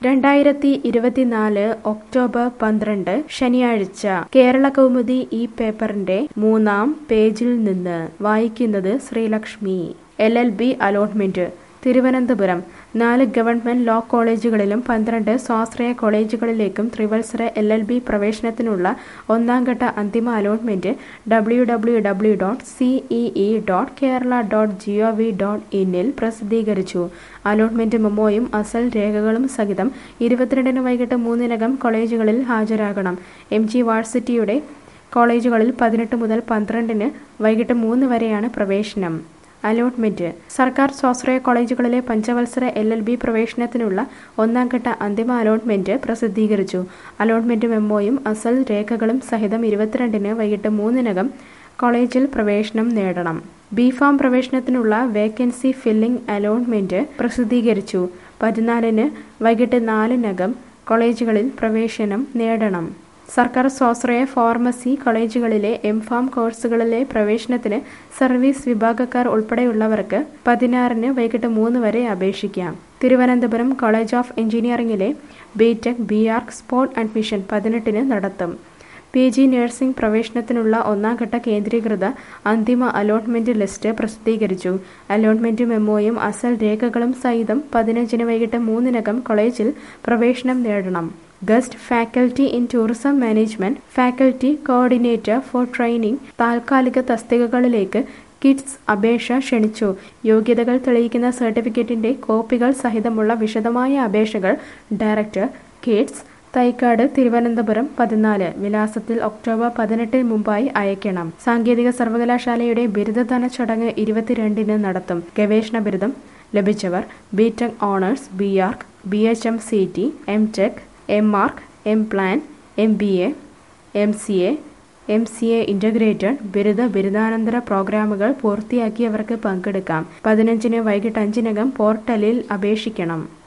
രണ്ടായിരത്തി ഇരുപത്തിനാല് ഒക്ടോബർ പന്ത്രണ്ട് ശനിയാഴ്ച കേരള കൗമുദി ഈ പേപ്പറിന്റെ മൂന്നാം പേജിൽ നിന്ന് വായിക്കുന്നത് Sreelakshmi L L B allotment Thiruvananthapuram നാല് ഗവൺമെന്റ് ലോ കോളേജുകളിലും പന്ത്രണ്ട് സ്വാശ്രയ കോളേജുകളിലേക്കും ത്രിവത്സര എൽ എൽ ബി പ്രവേശനത്തിനുള്ള ഒന്നാം ഘട്ട അന്തിമ allotment W W W dot CEE dot Kerala dot G O V dot ഇന്നിൽ പ്രസിദ്ധീകരിച്ചു അലോട്ട്മെന്റ് മെമ്മോയും അസൽ രേഖകളും സഹിതം ഇരുപത്തിരണ്ടിന് വൈകിട്ട് മൂന്നിനകം കോളേജുകളിൽ ഹാജരാകണം എം ജി വാഴ്സിറ്റിയുടെ കോളേജുകളിൽ പതിനെട്ട് മുതൽ പന്ത്രണ്ടിന് വൈകിട്ട് മൂന്ന് വരെയാണ് പ്രവേശനം അലോട്ട്മെന്റ് സർക്കാർ സ്വാശ്രയ കോളേജുകളിലെ പഞ്ചവത്സര എൽ എൽ ബി പ്രവേശനത്തിനുള്ള ഒന്നാം ഘട്ട അന്തിമ അലോട്ട്മെന്റ് പ്രസിദ്ധീകരിച്ചു അലോട്ട്മെന്റ് മെമ്മോയും അസൽ രേഖകളും സഹിതം ഇരുപത്തിരണ്ടിന് വൈകിട്ട് മൂന്നിനകം കോളേജിൽ പ്രവേശനം നേടണം ബി ഫാം പ്രവേശനത്തിനുള്ള വേക്കൻസി ഫില്ലിംഗ് അലോട്ട്മെന്റ് പ്രസിദ്ധീകരിച്ചു പതിനാലിന് വൈകിട്ട് നാലിനകം കോളേജുകളിൽ പ്രവേശനം നേടണം സർക്കാർ സ്വാശ്രയ ഫാർമസി കോളേജുകളിലെ എം ഫാം കോഴ്സുകളിലെ പ്രവേശനത്തിന് സർവീസ് വിഭാഗക്കാർ ഉൾപ്പെടെയുള്ളവർക്ക് പതിനാറിന് വൈകിട്ട് മൂന്ന് വരെ അപേക്ഷിക്കാം തിരുവനന്തപുരം കോളേജ് ഓഫ് എഞ്ചിനീയറിംഗിലെ B Tech B arch spot admission പതിനെട്ടിന് നടത്തും പി ജി നഴ്സിംഗ് പ്രവേശനത്തിനുള്ള ഒന്നാം ഘട്ട കേന്ദ്രീകൃത അന്തിമ അലോട്ട്മെന്റ് ലിസ്റ്റ് പ്രസിദ്ധീകരിച്ചു അലോട്ട്മെന്റ് മെമ്മോയും അസൽ രേഖകളും സഹിതം പതിനഞ്ചിന് വൈകിട്ട് മൂന്നിനകം കോളേജിൽ പ്രവേശനം നേടണം guest faculty in tourism management faculty coordinator for training താൽക്കാലിക തസ്തികകളിലേക്ക് കിഡ്സ് അപേക്ഷ ക്ഷണിച്ചു യോഗ്യതകൾ തെളിയിക്കുന്ന സർട്ടിഫിക്കറ്റിന്റെ കോപ്പികൾ സഹിതമുള്ള വിശദമായ അപേക്ഷകൾ ഡയറക്ടർ കിഡ്സ് തൈക്കാട് തിരുവനന്തപുരം പതിനാല് വിലാസത്തിൽ ഒക്ടോബർ പതിനെട്ടിന് മുമ്പായി അയക്കണം സാങ്കേതിക സർവകലാശാലയുടെ ബിരുദദാന ചടങ്ങ് ഇരുപത്തിരണ്ടിന് നടത്തും ഗവേഷണ ബിരുദം ലഭിച്ചവർ B tech honours B arch B H M C T M tech M മാർക്ക് M plan M B A M C A M C A integrated ബിരുദ ബിരുദാനന്തര പ്രോഗ്രാമുകൾ പൂർത്തിയാക്കിയവർക്ക് പങ്കെടുക്കാം പതിനഞ്ചിന് വൈകിട്ട് അഞ്ചിനകം പോർട്ടലിൽ അപേക്ഷിക്കണം